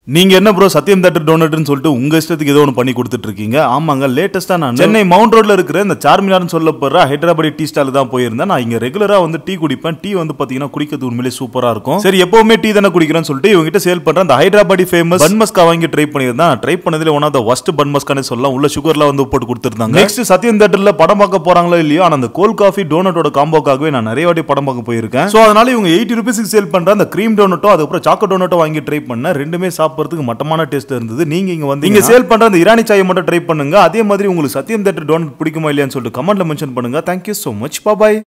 நீங்க என்ன ப்ரோ சத்தியம் தேட்டர் டோனட்னு சொல்லிட்டு உங்க இஷ்டத்துக்கு ஏதோ ஒன்று பண்ணி கொடுத்துட்டு இருக்கீங்க ஆமாங்க லேட்டஸ்டா நான் சென்னை மவுண்ட் ரோட்ல இருக்கிற இந்த சார்மினார்னு சொல்லப்படுற ஹைதராபாடி டீ ஸ்டால் தான் போயிருந்தேன் நான் இங்க ரெகுலரா வந்து டீ குடிப்பேன் டீ வந்து பாத்தீங்கன்னா குடிக்கிறது உண்மையிலே சூப்பரா இருக்கும் சரி எப்பவுமே டீ தானே குடிக்கிறேன்னு சொல்லிட்டு இவங்க கிட்ட சேல் பண்ற அந்த ஹைதராபாடி ஃபேமஸ் பன்மஸ்கா வாங்கி ட்ரை பண்ணியிருந்தேன் ட்ரை பண்ணதுல ஒன் ஆஃப் த ஒஸ்ட் பன்மஸ்கானே சொல்லலாம் உள்ள சுகர்லாம் வந்து போட்டு கொடுத்துருந்தாங்க நெக்ஸ்ட் சத்தியம் தேட்டர்ல படம் பார்க்க போறாங்களோ இல்லையோ ஆனா அந்த கோல் காஃபி டோனட்டோட காம்போக்காகவே நான் நிறைய வாட்டி படம் பார்க்க போயிருக்கேன் சோ அதனால இவங்க எயிட்டி ருபீஸ்க்கு சேல் பண்ற அந்த கிரீம் டோனட்டோ அதுக்கப்புறம் சாக்கோ டோனட்டோ வாங்கி ட்ரை பண்ணேன் ரெண்டுமே சாப்பிட்றதுக்கு மட்டமான டேஸ்ட் இருந்தது நீங்க இங்க வந்து இங்க சேல் பண்ற அந்த இரானி சாயை மட்டும் ட்ரை பண்ணுங்க அதே மாதிரி உங்களுக்கு சத்தியம் தேட்டர் டோனட் பிடிக்குமா இல்லையான்னு சொல்லிட்டு கமெண்ட்ல மென்ஷன் பண்ணுங்க தேங்க்யூ so மச் பாய்